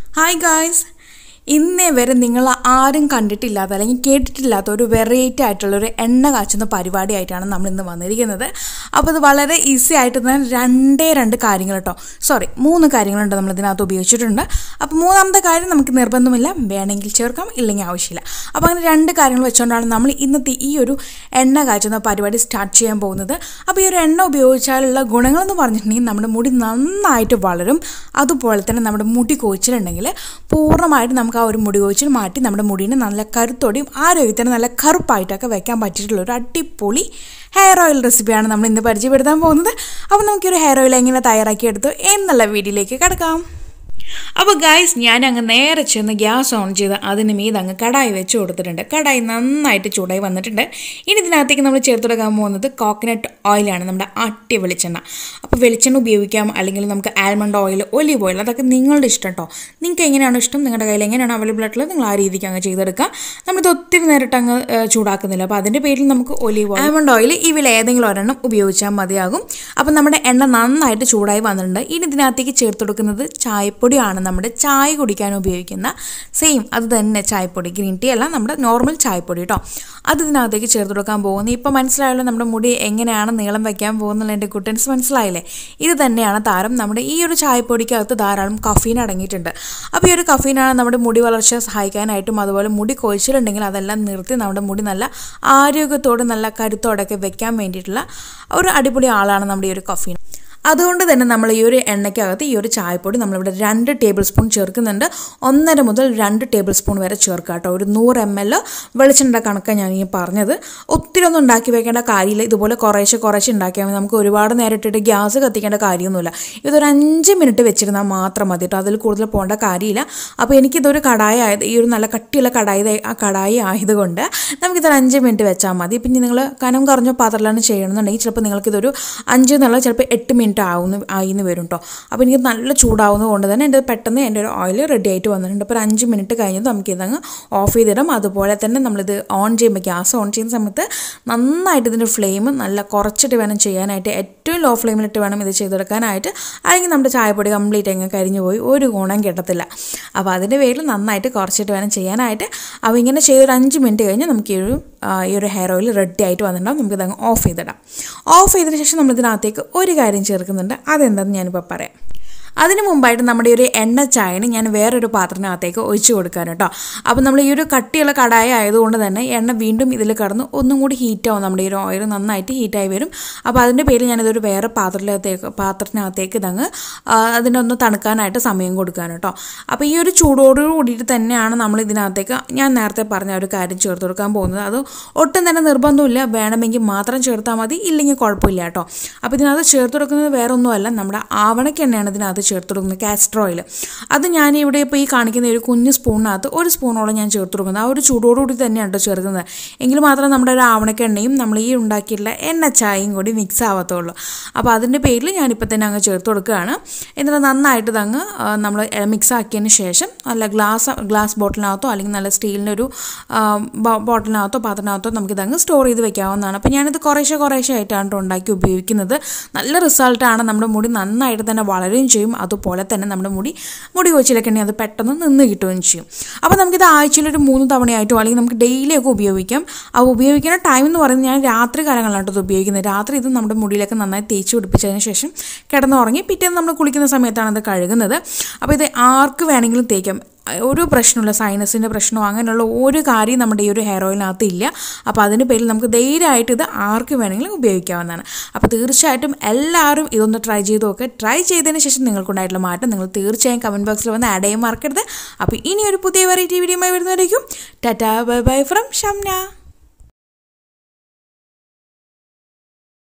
hi guys ഇന്നേ വരെ നിങ്ങൾ ആരും കണ്ടിട്ടില്ലാത്ത അല്ലെങ്കിൽ കേട്ടിട്ടില്ലാത്ത ഒരു വെറൈറ്റി ആയിട്ടുള്ള ഒരു എണ്ണ കാച്ചുന്ന പരിപാടിയായിട്ടാണ് നമ്മൾ ഇന്ന് വന്നിരിക്കുന്നത് അപ്പോൾ ഇത് വളരെ ഈസി ആയിട്ട് തന്നെ രണ്ടേ രണ്ട് കാര്യങ്ങൾ കേട്ടോ സോറി മൂന്ന് കാര്യങ്ങളുണ്ട് നമ്മൾ ഇതിനകത്ത് ഉപയോഗിച്ചിട്ടുണ്ട് അപ്പോൾ മൂന്നാമത്തെ കാര്യം നമുക്ക് നിർബന്ധമില്ല വേണമെങ്കിൽ ചേർക്കാം ഇല്ലെങ്കിൽ ആവശ്യമില്ല അപ്പോൾ അങ്ങനെ രണ്ട് കാര്യങ്ങൾ വെച്ചുകൊണ്ടാണ് നമ്മൾ ഇന്നത്തെ ഈ ഒരു എണ്ണ കാച്ചുന്ന പരിപാടി സ്റ്റാർട്ട് ചെയ്യാൻ പോകുന്നത് അപ്പോൾ ഈ ഒരു എണ്ണ ഉപയോഗിച്ചാലുള്ള ഗുണങ്ങളെന്ന് പറഞ്ഞിട്ടുണ്ടെങ്കിൽ നമ്മുടെ മുടി നന്നായിട്ട് വളരും അതുപോലെ തന്നെ നമ്മുടെ മുടി കൊഴിച്ചിലുണ്ടെങ്കിൽ പൂർണ്ണമായിട്ട് നമുക്ക് ആ ഒരു മുടി കൊഴിച്ചിൽ മാറ്റി നമ്മുടെ മുടീനെ നല്ല കരുത്തോടെയും ആരോഗ്യത്തിന് നല്ല കറുപ്പായിട്ടൊക്കെ വെക്കാൻ പറ്റിയിട്ടുള്ള ഒരു അടിപൊളി ഹെയർ ഓയിൽ റെസിപ്പിയാണ് നമ്മൾ ഇന്ന് പരിചയപ്പെടുത്താൻ പോകുന്നത് അപ്പോൾ നമുക്കൊരു ഹെയർ ഓയിൽ എങ്ങനെ തയ്യാറാക്കിയെടുത്തു എന്നുള്ള വീഡിയോയിലേക്ക് കിടക്കാം അപ്പോൾ ഗായ്സ് ഞാൻ അങ്ങ് നേരെ ചെന്ന് ഗ്യാസ് ഓൺ ചെയ്ത് അതിന് മീത് അങ്ങ് കടായി വെച്ച് കൊടുത്തിട്ടുണ്ട് കടായി നന്നായിട്ട് ചൂടായി വന്നിട്ടുണ്ട് ഇനി ഇതിനകത്തേക്ക് നമ്മൾ ചേർത്തെടുക്കാൻ പോകുന്നത് കോക്കനട്ട് ഓയിലാണ് നമ്മുടെ അട്ടി വെളിച്ചെണ്ണ അപ്പോൾ വെളിച്ചെണ്ണ ഉപയോഗിക്കാം അല്ലെങ്കിൽ നമുക്ക് ആൽമണ്ട് ഓയിൽ ഒലിവ് ഓയിൽ അതൊക്കെ നിങ്ങളുടെ ഇഷ്ടം കേട്ടോ നിങ്ങൾക്ക് എങ്ങനെയാണോ ഇഷ്ടം നിങ്ങളുടെ കയ്യിൽ എങ്ങനെയാണ് അവൈലബിൾ ആയിട്ടുള്ളത് നിങ്ങൾ ആ രീതിക്ക് അങ്ങ് ചെയ്തെടുക്കുക നമ്മളിത് ഒത്തിരി നേരിട്ട് അങ്ങ് ഏഹ്, ചൂടാക്കുന്നില്ല അപ്പോൾ അതിൻ്റെ പേരിൽ നമുക്ക് ഒലിവ് ഓയിൽ ആൽമണ്ട് ഓയിൽ ഇവയിൽ ഏതെങ്കിലും ഒരെണ്ണം ഉപയോഗിച്ചാൽ മതിയാകും അപ്പോൾ നമ്മുടെ എണ്ണ നന്നായിട്ട് ചൂടായി വന്നിട്ടുണ്ട് ഇനി ഇതിനകത്തേക്ക് ചേർത്ത് കൊടുക്കുന്നത് ചായപ്പൊടിയാണ് നമ്മുടെ ചായ കുടിക്കാൻ ഉപയോഗിക്കുന്ന സെയിം അത് തന്നെ ചായപ്പൊടി ഗ്രീൻ ടീ അല്ല നമ്മുടെ നോർമൽ ചായപ്പൊടി കേട്ടോ അത് ഇതിനകത്തേക്ക് ചേർത്ത് കൊടുക്കാൻ പോകുന്നു ഇപ്പോൾ മനസ്സിലായല്ലോ നമ്മുടെ മുടി എങ്ങനെയാണ് നീളം വയ്ക്കാൻ പോകുന്നുള്ള എൻ്റെ കുട്ടൻസ് മനസ്സിലായില്ലേ ഇത് തന്നെയാണ് താരം നമ്മുടെ ഈ ഒരു ചായപ്പൊടിക്കകത്ത് ധാരാളം കഫീൻ അടങ്ങിയിട്ടുണ്ട് അപ്പോൾ ഈ ഒരു കഫീനാണ് നമ്മുടെ മുടി വളർച്ച സഹായിക്കാനായിട്ടും അതുപോലെ മുടി കൊഴിച്ചിലുണ്ടെങ്കിൽ അതെല്ലാം നിർത്തി നമ്മുടെ മുടി നല്ല ആരോഗ്യത്തോടെ നല്ല കരുത്തോടൊക്കെ വെക്കാൻ വേണ്ടിയിട്ടുള്ള ഒരു അടിപൊളി ആളാണ് നമ്മുടെ ഈ ഒരു കഫീൻ അതുകൊണ്ട് തന്നെ നമ്മൾ ഈ ഒരു എണ്ണയ്ക്കകത്ത് ഈ ഒരു ചായപ്പൊടി നമ്മളിവിടെ രണ്ട് ടേബിൾ സ്പൂൺ ചേർക്കുന്നുണ്ട് ഒന്നര മുതൽ രണ്ട് ടേബിൾ സ്പൂൺ വരെ ചേർക്കുക കേട്ടോ ഒരു നൂറ് എം എൽ വെളിച്ചെണ്ണ കണക്കാണ് ഞാൻ ഈ പറഞ്ഞത് ഒത്തിരി ഒന്നും ഉണ്ടാക്കി വെക്കേണ്ട കാര്യമില്ല ഇതുപോലെ കുറേശ്ശെ കുറേശ്ശെ ഉണ്ടാക്കിയാൽ മതി നമുക്ക് ഒരുപാട് നേരം ഇട്ടിട്ട് ഗ്യാസ് കത്തിക്കേണ്ട കാര്യമൊന്നുമില്ല ഇതൊരു അഞ്ച് മിനിറ്റ് വെച്ചിരുന്നാൽ മാത്രം മതി കേട്ടോ അതിൽ കൂടുതൽ പോകേണ്ട കാര്യമില്ല അപ്പോൾ എനിക്കിതൊരു കടായി ആയത് ഈ ഒരു നല്ല കട്ടിയുള്ള കടായി ദേ- ആ കടായി ആയതുകൊണ്ട് നമുക്കിതൊരു അഞ്ച് മിനിറ്റ് വെച്ചാൽ മതി പിന്നെ നിങ്ങൾ കനം കുറഞ്ഞ പാത്രത്തിലാണ് ചെയ്യണമെന്നുണ്ടെങ്കിൽ ചിലപ്പോൾ നിങ്ങൾക്കിതൊരു അഞ്ച് എന്നുള്ള ചിലപ്പോൾ എട്ട് മിനിറ്റ് ആവുന്ന ആയിന്ന് വരും കേട്ടോ അപ്പോൾ എനിക്ക് നല്ല ചൂടാവുന്നത് കൊണ്ട് തന്നെ എൻ്റെ പെട്ടെന്ന് എൻ്റെ ഒരു ഓയിൽ റെഡി ആയിട്ട് വന്നിട്ടുണ്ട് അപ്പോൾ ഒരു അഞ്ച് മിനിറ്റ് കഴിഞ്ഞ് നമുക്കിതങ്ങ് ഓഫ് ചെയ്തിടാം അതുപോലെ തന്നെ നമ്മളിത് ഓൺ ചെയ്യുമ്പോൾ ഗ്യാസ് ഓൺ ചെയ്യുന്ന സമയത്ത് നന്നായിട്ട് ഇതിൻ്റെ ഫ്ലെയിം നല്ല കുറച്ചിട്ട് വേണം ചെയ്യാനായിട്ട് ഏറ്റവും ലോ ഫ്ലെയിമിലിട്ട് വേണം ഇത് ചെയ്തെടുക്കാനായിട്ട് അല്ലെങ്കിൽ നമ്മുടെ ചായപ്പൊടി കംപ്ലീറ്റ് അങ്ങ് കരിഞ്ഞു പോയി ഒരു ഗുണം കിട്ടത്തില്ല അപ്പോൾ അതിൻ്റെ പേരിൽ നന്നായിട്ട് കുറച്ചിട്ട് വേണം ചെയ്യാനായിട്ട് അപ്പോൾ ഇങ്ങനെ ചെയ്തൊരു അഞ്ച് മിനിറ്റ് കഴിഞ്ഞ് നമുക്ക് ഈ ഒരു ആ, ഈ ഒരു ഹെയർ ഓയിൽ റെഡി ആയിട്ട് വന്നിട്ടുണ്ടാവും നമുക്കിത് അങ്ങ് ഓഫ് ചെയ്തിടാം ഓഫ് ചെയ്തതിന് ശേഷം നമ്മൾ ഇതിനകത്തേക്ക് ഒരു കാര്യം ചേർക്കുന്നുണ്ട് അതെന്താണെന്ന് ഞാനിപ്പോൾ പറയാം അതിന് മുമ്പായിട്ട് നമ്മുടെ ഈ ഒരു എണ്ണ ചായന് ഞാൻ വേറൊരു പാത്രത്തിനകത്തേക്ക് ഒഴിച്ചു കൊടുക്കാൻ കേട്ടോ അപ്പോൾ നമ്മൾ ഈ ഒരു കട്ടിയുള്ള കടായ ആയതുകൊണ്ട് തന്നെ എണ്ണ വീണ്ടും ഇതിൽ കടന്ന് ഒന്നും കൂടി ഹീറ്റാവും നമ്മുടെ ഈ ഒരു ഓയിൽ നന്നായിട്ട് ഹീറ്റായി വരും അപ്പോൾ അതിൻ്റെ പേരിൽ ഞാനിതൊരു വേറെ പാത്രത്തിനകത്തേക്ക് പാത്രത്തിനകത്തേക്ക് ഇതങ്ങ് ആ, അതിനെ ഒന്ന് തണുക്കാനായിട്ട് സമയം കൊടുക്കാൻ കേട്ടോ അപ്പോൾ ഈ ഒരു ചൂടോട് കൂടിയിട്ട് തന്നെയാണ് നമ്മൾ ഇതിനകത്തേക്ക് ഞാൻ നേരത്തെ പറഞ്ഞ ഒരു കാര്യം ചേർത്ത് കൊടുക്കാൻ പോകുന്നത് അത് ഒട്ടും തന്നെ നിർബന്ധമില്ല വേണമെങ്കിൽ മാത്രം ചേർത്താൽ മതി ഇല്ലെങ്കിൽ കുഴപ്പമില്ല കേട്ടോ അപ്പോൾ ഇതിനകത്ത് ചേർത്ത് കൊടുക്കുന്നത് വേറെ ഒന്നുമല്ല നമ്മുടെ ആവണയ്ക്ക് എണ്ണയാണ് ഇതിനകത്ത് ചേർത്ത് കൊടുക്കുന്നത് കാസ്റ്റർ ഓയിൽ അത് ഞാൻ ഇവിടെ ഇപ്പോൾ ഈ കാണിക്കുന്ന ഒരു കുഞ്ഞ് സ്പൂണിനകത്ത് ഒരു സ്പൂണോളം ഞാൻ ചേർത്ത് കൊടുക്കുന്നത് ആ ഒരു ചൂടോടുകൂടി തന്നെയാണ് കേട്ടോ ചേർക്കുന്നത് എങ്കിൽ മാത്രം നമ്മുടെ ഒരു ആവണയ്ക്ക് എണ്ണയും നമ്മൾ ഈ ഉണ്ടാക്കിയിട്ടുള്ള എണ്ണ ചായയും കൂടി മിക്സ് ആവത്തുള്ളൂ അപ്പോൾ അതിൻ്റെ പേരിൽ ഞാനിപ്പോൾ തന്നെ അങ്ങ് ചേർത്ത് കൊടുക്കുകയാണ് എന്നിട്ട് നന്നായിട്ട് ഇതങ്ങ് നമ്മൾ മിക്സ് ആക്കിയതിന് ശേഷം നല്ല ഗ്ലാസ് ഗ്ലാസ് ബോട്ടിലിനകത്തോ അല്ലെങ്കിൽ നല്ല സ്റ്റീലിൻ്റെ ഒരു ആ, ബോ- ബോട്ടിലിനകത്തോ പാത്രത്തിനകത്തോ നമുക്കിതങ്ങ് സ്റ്റോർ ചെയ്ത് വെക്കാവുന്നതാണ് അപ്പോൾ ഞാനിത് കുറേശ്ശെ കുറേശ്ശെ ആയിട്ടാണ് കേട്ടോ ഉണ്ടാക്കി ഉപയോഗിക്കുന്നത് നല്ല റിസൾട്ടാണ് നമ്മുടെ മുടി നന്നായിട്ട് തന്നെ വളരുകയും ചെയ്യും അതുപോലെ തന്നെ നമ്മുടെ മുടി മുടി കൊച്ചിലൊക്കെ ഉണ്ടെങ്കിൽ അത് പെട്ടെന്ന് നിന്ന് കിട്ടുകയും ചെയ്യും അപ്പോൾ നമുക്കിത് ആഴ്ചയിൽ ഒരു മൂന്ന് തവണയായിട്ടോ അല്ലെങ്കിൽ നമുക്ക് ഡെയിലി ഒക്കെ ഉപയോഗിക്കാം ആ ഉപയോഗിക്കുന്ന ടൈം എന്ന് പറയുന്നത് ഞാൻ രാത്രി കാലങ്ങളിലാണ് കേട്ടോ ഇത് ഉപയോഗിക്കുന്നത് രാത്രി ഇത് നമ്മുടെ മുടിയിലൊക്കെ നന്നായി തേച്ച് പിടിപ്പിച്ചതിന് ശേഷം കിടന്നുറങ്ങി പിറ്റേന്ന് നമ്മൾ കുളിക്കുന്ന സമയത്താണ് ഇത് കഴുകുന്നത് അപ്പോൾ ഇത് ആർക്ക് വേണമെങ്കിലും തേക്കാം ഒരു പ്രശ്നമില്ല സൈനസിൻ്റെ പ്രശ്നമോ അങ്ങനെയുള്ള ഒരു കാര്യം നമ്മുടെ ഈ ഒരു ഹെയർ ഓയിലിനകത്ത് ഇല്ല അപ്പോൾ അതിൻ്റെ പേരിൽ നമുക്ക് ധൈര്യമായിട്ട് ഇത് ആർക്ക് വേണമെങ്കിലും ഉപയോഗിക്കാവുന്നതാണ് അപ്പോൾ തീർച്ചയായിട്ടും എല്ലാവരും ഇതൊന്ന് ട്രൈ ചെയ്ത് നോക്കുക ട്രൈ ചെയ്തതിന് ശേഷം നിങ്ങൾക്കുണ്ടായിട്ടുള്ള മാറ്റം നിങ്ങൾ തീർച്ചയായും കമൻറ്റ് ബോക്സിൽ വന്ന് ആഡ് ചെയ്യാൻ മറക്കരുത് അപ്പോൾ ഇനി ഒരു പുതിയ വെറൈറ്റി വീഡിയോയുമായി വരുന്നതായിരിക്കും tata bye bye from Shamna